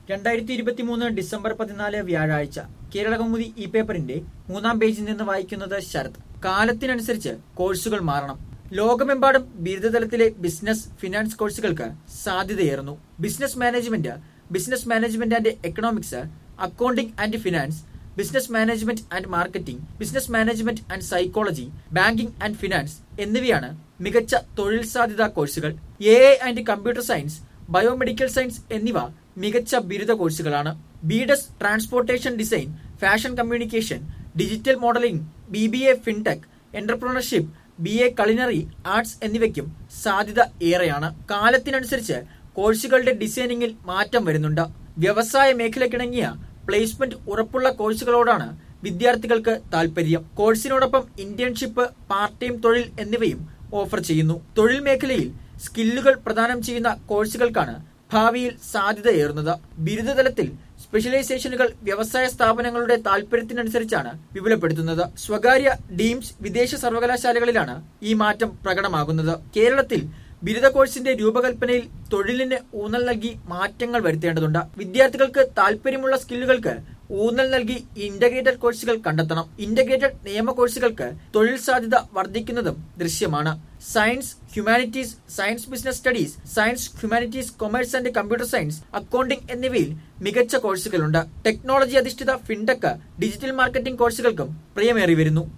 രണ്ടായിരത്തി ഇരുപത്തി മൂന്ന് ഡിസംബർ പതിനാല് വ്യാഴാഴ്ച കേരളകൗമുദി ഇ പേപ്പറിന്റെ മൂന്നാം പേജിൽ നിന്ന് വായിക്കുന്നത് ശരത് കാലത്തിനനുസരിച്ച് കോഴ്സുകൾ മാറണം ലോകമെമ്പാടും ബിരുദതലത്തിലെ ബിസിനസ് ഫിനാൻസ് കോഴ്സുകൾക്ക് സാധ്യതയേറുന്നു business management business management and economics accounting and finance business management and marketing business management and psychology banking and finance എന്നിവയാണ് മികച്ച തൊഴിൽ സാധ്യതാ കോഴ്സുകൾ A I and computer science biomedical science എന്നിവ മികച്ച ബിരുദ കോഴ്സുകളാണ് BDes transportation design fashion communication digital modelling B B A fintech entrepreneurship B A culinary arts എന്നിവയ്ക്കും സാധ്യത ഏറെയാണ് കാലത്തിനനുസരിച്ച് കോഴ്സുകളുടെ ഡിസൈനിങ്ങിൽ മാറ്റം വരുന്നുണ്ട് വ്യവസായ മേഖലക്കിണങ്ങിയ പ്ലേസ്മെന്റ് ഉറപ്പുള്ള കോഴ്സുകളോടാണ് വിദ്യാർത്ഥികൾക്ക് താൽപര്യം കോഴ്സിനോടൊപ്പം ഇന്റേൺഷിപ്പ് പാർട്ട് ടൈം തൊഴിൽ എന്നിവയും ഓഫർ ചെയ്യുന്നു തൊഴിൽ മേഖലയിൽ സ്കില്ലുകൾ പ്രദാനം ചെയ്യുന്ന കോഴ്സുകൾക്കാണ് ഭാവിയിൽ സാധ്യതയേറുന്നത് ബിരുദതലത്തിൽ സ്പെഷ്യലൈസേഷനുകൾ വ്യവസായ സ്ഥാപനങ്ങളുടെ താൽപര്യത്തിനനുസരിച്ചാണ് വിപുലപ്പെടുത്തുന്നത് സ്വകാര്യ ഡീംസ് വിദേശ സർവകലാശാലകളിലാണ് ഈ മാറ്റം പ്രകടമാകുന്നത് കേരളത്തിൽ ബിരുദ കോഴ്സിന്റെ രൂപകൽപ്പനയിൽ തൊഴിലിന് ഊന്നൽ നൽകി മാറ്റങ്ങൾ വരുത്തേണ്ടതുണ്ട് വിദ്യാർത്ഥികൾക്ക് താൽപര്യമുള്ള സ്കില്ലുകൾക്ക് ഊന്നൽ നൽകി ഇന്റഗ്രേറ്റഡ് കോഴ്സുകൾ കണ്ടെത്തണം ഇന്റഗ്രേറ്റഡ് നിയമ കോഴ്സുകൾക്ക് തൊഴിൽ സാധ്യത വർദ്ധിക്കുന്നതും ദൃശ്യമാണ് science humanities science business studies science humanities commerce and computer science accounting എന്നിവയിൽ മികച്ച കോഴ്സുകളുണ്ട് ടെക്നോളജി അധിഷ്ഠിത ഫിൻടെക് ഡിജിറ്റൽ മാർക്കറ്റിംഗ് കോഴ്സുകൾക്കും പ്രിയമേറി വരുന്നു